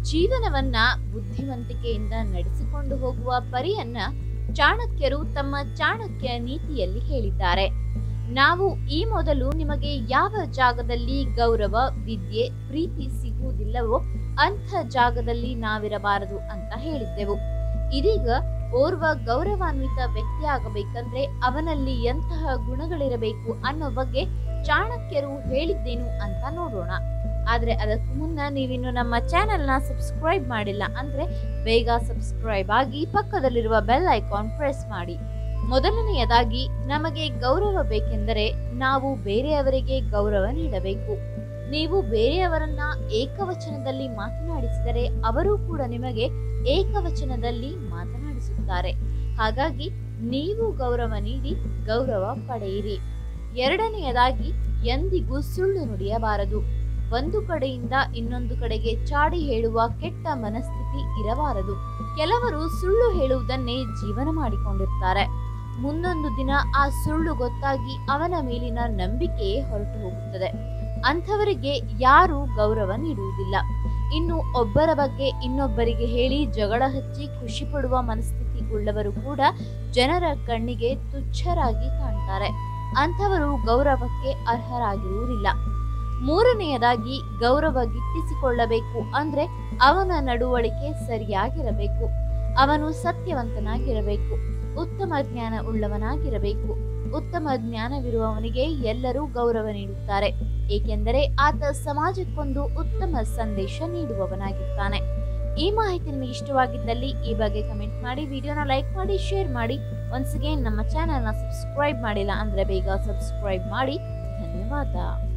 ಜೀವನವನ್ನ ಬುದ್ಧಿವಂತಿಕೆಯಿಂದ ನಡೆಸಿಕೊಂಡು ಹೋಗುವ ಪರಿಯನ್ನ ಚಾಣಕ್ಯರು ತಮ್ಮ ಚಾಣಕ್ಯ ನೀತಿಯಲ್ಲಿ ಹೇಳಿದ್ದಾರೆ ನಾವು ಈ ಮೊದಲು ನಿಮಗೆ ಯಾವ ಜಾಗದಲ್ಲಿ ಗೌರವ ವಿದ್ಯೆ ಪ್ರೀತಿ ಸಿಗುವುದಿಲ್ಲವೋ ಅಂಥ ಜಾಗದಲ್ಲಿ ನಾವಿರಬಾರದು ಅಂತ ಹೇಳಿದ್ದೆವು ಇದೀಗ ಓರ್ವ ಗೌರವಾನ್ವಿತ ವ್ಯಕ್ತಿಯಾಗಬೇಕಂದ್ರೆ ಅವನಲ್ಲಿ ಎಂತಹ ಗುಣಗಳಿರಬೇಕು ಅನ್ನೋ ಬಗ್ಗೆ ಚಾಣಕ್ಯರು ಹೇಳಿದ್ದೇನು ಅಂತ ನೋಡೋಣ ಆದ್ರೆ ಅದಕ್ಕೂ ಮುನ್ನ ನೀವಿನ್ನು ನಮ್ಮ ಚಾನೆಲ್ನ ಸಬ್ಸ್ಕ್ರೈಬ್ ಮಾಡಿಲ್ಲ ಅಂದ್ರೆ ಬೇಗ ಸಬ್ಸ್ಕ್ರೈಬ್ ಆಗಿ ಪಕ್ಕದಲ್ಲಿರುವ ಬೆಲ್ ಐಕಾನ್ ಪ್ರೆಸ್ ಮಾಡಿ ಮೊದಲನೆಯದಾಗಿ ನಮಗೆ ಗೌರವ ಬೇಕೆಂದರೆ ನಾವು ಬೇರೆಯವರಿಗೆ ಗೌರವ ನೀಡಬೇಕು ನೀವು ಬೇರೆಯವರನ್ನ ಏಕವಚನದಲ್ಲಿ ಮಾತನಾಡಿಸಿದರೆ ಅವರು ಕೂಡ ನಿಮಗೆ ಏಕವಚನದಲ್ಲಿ ಮಾತನಾಡಿಸುತ್ತಾರೆ ಹಾಗಾಗಿ ನೀವು ಗೌರವ ನೀಡಿ ಗೌರವ ಪಡೆಯಿರಿ ಎರಡನೆಯದಾಗಿ ಎಂದಿಗೂ ಸುಳ್ಳು ನುಡಿಯಬಾರದು ಒಂದು ಕಡೆಯಿಂದ ಇನ್ನೊಂದು ಕಡೆಗೆ ಚಾಡಿ ಹೇಳುವ ಕೆಟ್ಟ ಮನಸ್ಥಿತಿ ಇರಬಾರದು ಕೆಲವರು ಸುಳ್ಳು ಹೇಳುವುದನ್ನೇ ಜೀವನ ಮಾಡಿಕೊಂಡಿರ್ತಾರೆ ಮುಂದೊಂದು ದಿನ ಆ ಸುಳ್ಳು ಗೊತ್ತಾಗಿ ಅವನ ಮೇಲಿನ ನಂಬಿಕೆಯೇ ಹೊರಟು ಹೋಗುತ್ತದೆ ಅಂಥವರಿಗೆ ಯಾರೂ ಗೌರವ ನೀಡುವುದಿಲ್ಲ ಇನ್ನು ಒಬ್ಬರ ಬಗ್ಗೆ ಇನ್ನೊಬ್ಬರಿಗೆ ಹೇಳಿ ಜಗಳ ಹಚ್ಚಿ ಖುಷಿ ಪಡುವ ಮನಸ್ಥಿತಿ ಉಳ್ಳವರು ಕೂಡ ಜನರ ಕಣ್ಣಿಗೆ ತುಚ್ಛರಾಗಿ ಕಾಣ್ತಾರೆ ಅಂಥವರು ಗೌರವಕ್ಕೆ ಅರ್ಹರಾಗಿರುವುದಿಲ್ಲ ಮೂರನೆಯದಾಗಿ ಗೌರವ ಗಿಟ್ಟಿಸಿಕೊಳ್ಳಬೇಕು ಅಂದ್ರೆ ಅವನ ನಡವಳಿಕೆ ಸರಿಯಾಗಿರಬೇಕು ಅವನು ಸತ್ಯವಂತನಾಗಿರಬೇಕು ಉತ್ತಮ ಜ್ಞಾನ ಉಳ್ಳವನಾಗಿರಬೇಕು ಉತ್ತಮ ಜ್ಞಾನವಿರುವವನಿಗೆ ಎಲ್ಲರೂ ಗೌರವ ನೀಡುತ್ತಾರೆ ಏಕೆಂದರೆ ಆತ ಸಮಾಜಕ್ಕೊಂದು ಉತ್ತಮ ಸಂದೇಶ ನೀಡುವವನಾಗಿರ್ತಾನೆ ಈ ಮಾಹಿತಿ ನಿಮಗೆ ಇಷ್ಟವಾಗಿದ್ದಲ್ಲಿ ಈ ಬಗ್ಗೆ ಕಮೆಂಟ್ ಮಾಡಿ ವಿಡಿಯೋನ ಲೈಕ್ ಮಾಡಿ ಶೇರ್ ಮಾಡಿ ಒನ್ಸ್ ಅಗೇನ್ ನಮ್ಮ ಚಾನೆಲ್ನ ಸಬ್ಸ್ಕ್ರೈಬ್ ಮಾಡಿಲ್ಲ ಅಂದ್ರೆ ಬೇಗ ಸಬ್ಸ್ಕ್ರೈಬ್ ಮಾಡಿ ಧನ್ಯವಾದ